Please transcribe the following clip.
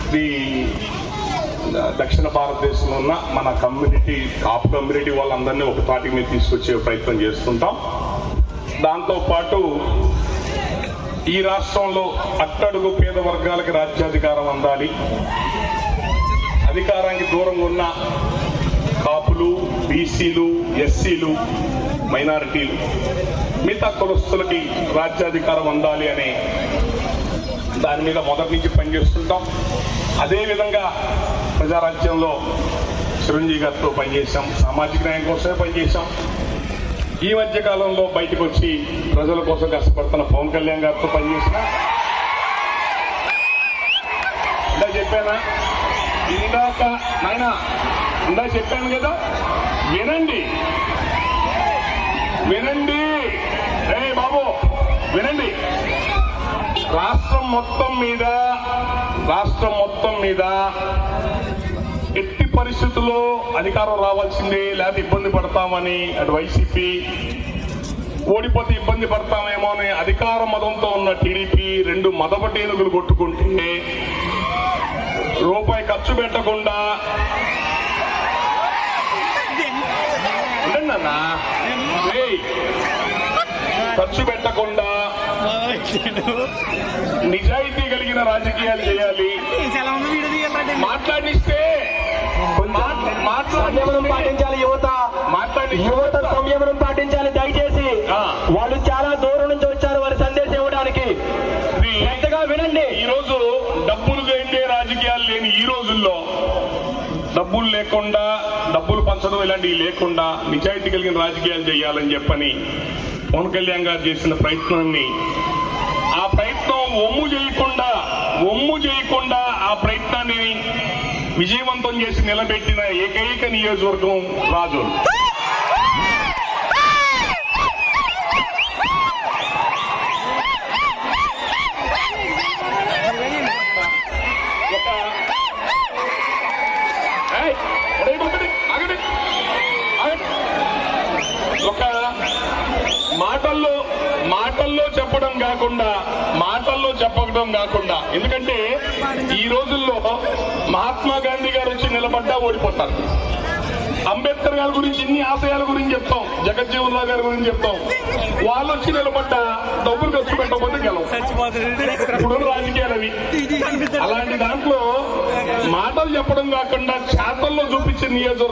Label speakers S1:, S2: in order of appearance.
S1: The దక్షిణ భారతదేశంలో ఉన్న మన కమ్యూనిటీ కాపు కమ్యూనిటీ వాళ్ళందరినీ ఒక తాటి మీద తీసుకొచ్చే ప్రయత్నం చేస్తుంటాం దాంతో పాటు ఈ రాష్ట్రంలో అట్టడుగు పేద వర్గాలకి రాజ్యాధికారం అందాలి అధికారానికి దూరంగా ఉన్న కాపులు బీసీలు ఎస్సీలు మైనారిటీలు మిగతా కులస్తులకి రాజ్యాధికారం అందాలి అనే దాని మీద మొదటి నుంచి పనిచేస్తుంటాం అదేవిధంగా ప్రజారాజ్యంలో చిరంజీవి గారితో పనిచేశాం సామాజిక న్యాయం కోసమే పనిచేశాం ఈ మధ్య కాలంలో బయటకు వచ్చి ప్రజల కోసం కష్టపడుతున్న పవన్ కళ్యాణ్ గారితో పనిచేసిన ఇందా చెప్పానా ఇందాక నాయన ఇందా చెప్పాను కదా వినండి వినండి ఏ బాబు వినండి రాష్ట్రం మొత్తం మీద రాష్ట్రం మొత్తం మీద ఎట్టి పరిస్థితుల్లో అధికారం రావాల్సిందే లేకపోతే ఇబ్బంది పడతామని అటు వైసీపీ ఓడిపోతే ఇబ్బంది పడతామేమో అని అధికార మదంతో ఉన్న టీడీపీ రెండు మదపటేనుగులు కొట్టుకుంటే రూపాయి ఖర్చు పెట్టకుండా ఉండండి అన్నా. ఏయ్, ఖర్చు పెట్టకుండా నిజాయితీ కలిగిన రాజకీయాలు చేయాలి మాట్లాడిస్తే మాట్-
S2: సంయమనం
S1: మాట్లాడిస్తే
S2: పాటించాలి యువత
S1: మాట్లాడి
S2: యువత సంయమనం పాటించాలి దయచేసి
S1: ఆ.
S2: వాళ్ళు చాలా దూరం నుంచి వచ్చారు వారి సందేశం ఇవ్వడానికి
S1: ఇది
S2: శ్రద్ధగా వినండి
S1: ఈ రోజు డబ్బులు లేని రాజకీయాలు లేని ఈ రోజుల్లో డబ్బులు లేకుండా డబ్బులు పంచడం ఇలాంటివి లేకుండా నిజాయితీ కలిగిన రాజకీయాలు చేయాలని చెప్పని పవన్ కళ్యాణ్ గారు చేసిన ప్రయత్నాన్ని ఆ ప్రయత్నం ఒమ్ము చేయకుండా ఒమ్ము చేయకుండా ఆ ప్రయత్నాన్ని విజయవంతం చేసి నిలబెట్టిన ఏకైక నియోజకవర్గం రాజు ఒక ఏయ్, ఒరేయ్ బాబుడి, ఆగండి. ఆగండి. ఒక మాటల్లో మాటల్లో చెప్పడం కాకుండా మాటల్లో చెప్పడం కాకుండా ఎందుకంటే ఈ రోజుల్లో మహాత్మా గాంధీ గారు వచ్చి నిలబడ్డా ఓడిపోతారు అంబేద్కర్ గారి గురించి ఇన్ని ఆశయాల గురించి చెప్తాం జగజ్జీవన్ రావు గారి గురించి చెప్తాం వాళ్ళు వచ్చి నిలబడ్డా డబ్బులు ఖర్చు పెట్టకపోతే గెలవం ఇప్పుడు రాజకీయాలు అవి అలాంటి దాంట్లో మాటలు చెప్పడం కాకుండా చేతల్లో చూపించే నియోజకవర్గం